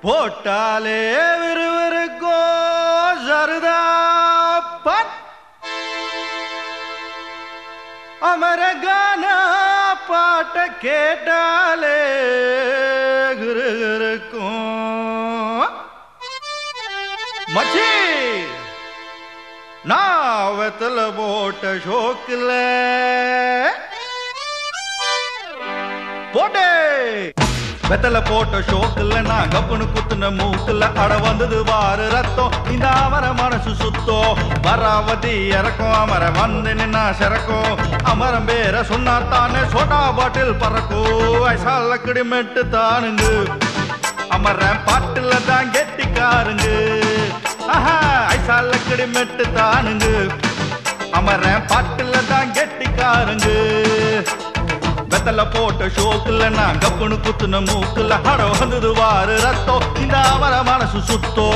போட்டாலே விறுவிறுக்கோ சருதா பட் அமரகான பாட்ட கேட்டாலே கிருகிருக்கும் மச்சி நான் வெத்தல போட்ட ஷோக்கில் போட்டே வெத்தல போட்ட ஷோக்குல நான் கப்புனு குத்துன மூக்குல அட வந்தது வாரு ரத்தம் இந்த அவர மனசு சுத்தோ வராவதி இறக்கும் அமர வந்து நின்னா சிறக்கும் அமரம் பேர சொன்னா தானே சோடா பாட்டில் பறக்கும் வயசால கிடிமெட்டு தானுங்க அமர பாட்டுல தான் கெட்டிக்காருங்க ஆஹா ஐசால கிடிமெட்டு தானுங்க அமர பாட்டுல தான் கெட்டிக்காருங்க வெத்தல போட்ட ஷோக்குல நான் கப்புனு குத்துன மூக்குல ஹட வந்தது வாரு ரத்தம் இந்த அவர மனசு சுத்தோ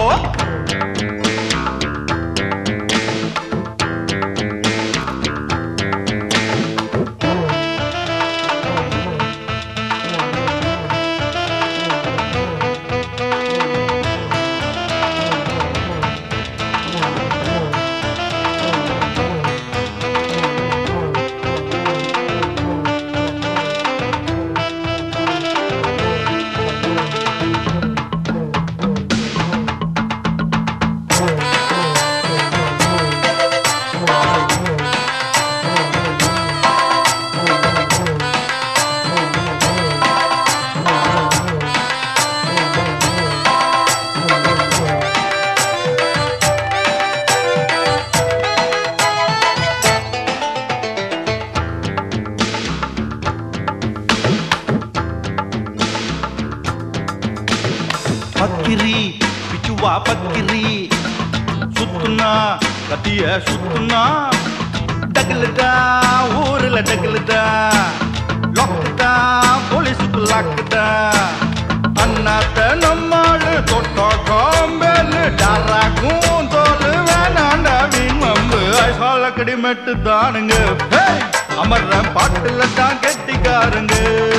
பக்கிரி பிச்சுவா பக்கிரி சுத்துனா கத்திய சுத்துனா டகுலுதா ஊர்ல டகுலுதா லொக்குதா போலீஸுக்கு லாக்குதா அண்ணாத்த நம்மாளு தொட்ட காம்பேலு டாராக்கும் தோலு வேணாண்டா வீமம்பு ஐசால கடிமெட்டு தானுங்க ஹேய்! அமர்ற பாட்டுல தான் கெட்டிக்காருங்க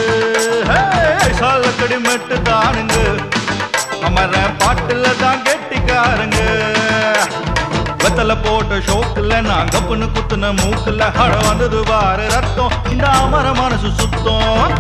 ஐசால கடிமெட்டு தானுங்க அமர பாட்டுல தான் கெட்டிக்காரங்க வெத்தல போட்ட ஷோக்குல நான் கப்புன்னு குத்துன மூக்குல ஹட வந்தது வாரு ரத்தம் இந்த அமர மனசு சுத்தம்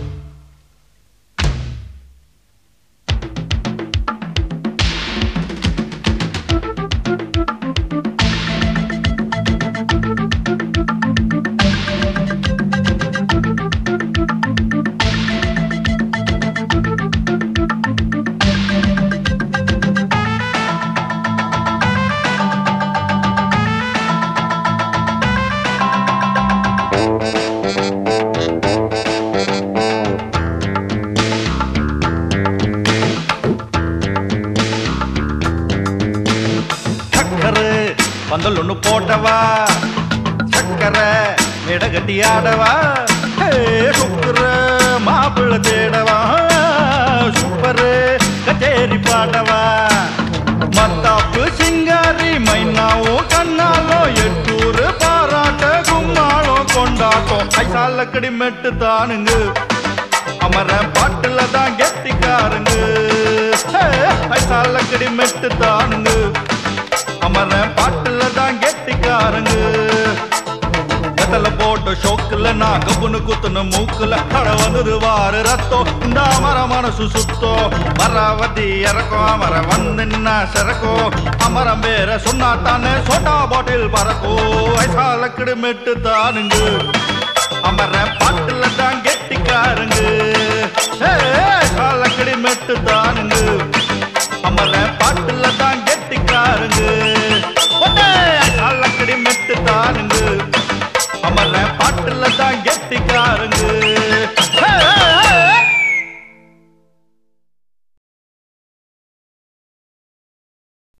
சக்கரு பந்தல் ஒண்ணு போட்டவா சக்கரை இடகட்டி ஆடவா ஹே, சுக்கரு மாப்பிள்ளை தேடவா சூப்பரு கச்சேரி பாடவா மத்தாப்பு சிங்காரி மைனாவும் கண்ணாலோ எட்டூரு பாராட்ட கும்மாளம் கொண்டாட்டம் ஐசால கடிமெட்டு தானுங்க அமர பாட்டுல தான் கெட்டிக்காருங்க ஹே, ஐசால கடிமெட்டு தானுங்க அமர பாட்டுல தான் கெட்டிக்காருங்க வெத்தல போட்ட ஷோக்குல நான் கப்புனு குத்துன மூக்குல அட வந்தது வாரு ரத்தம் இந்த அமர மனசு சுத்தோ மராவதி இறக்கும் அமர வந்து நின்னா சிறக்கும் அமரம் பேர சொன்னா தானே சோட்டா பாட்டில் பறக்கும் வயசால கிடுமெட்டு தானுங்க அமர பாட்டுல தான் கெட்டிக்காருங்க கால கிடிமெட்டு தான்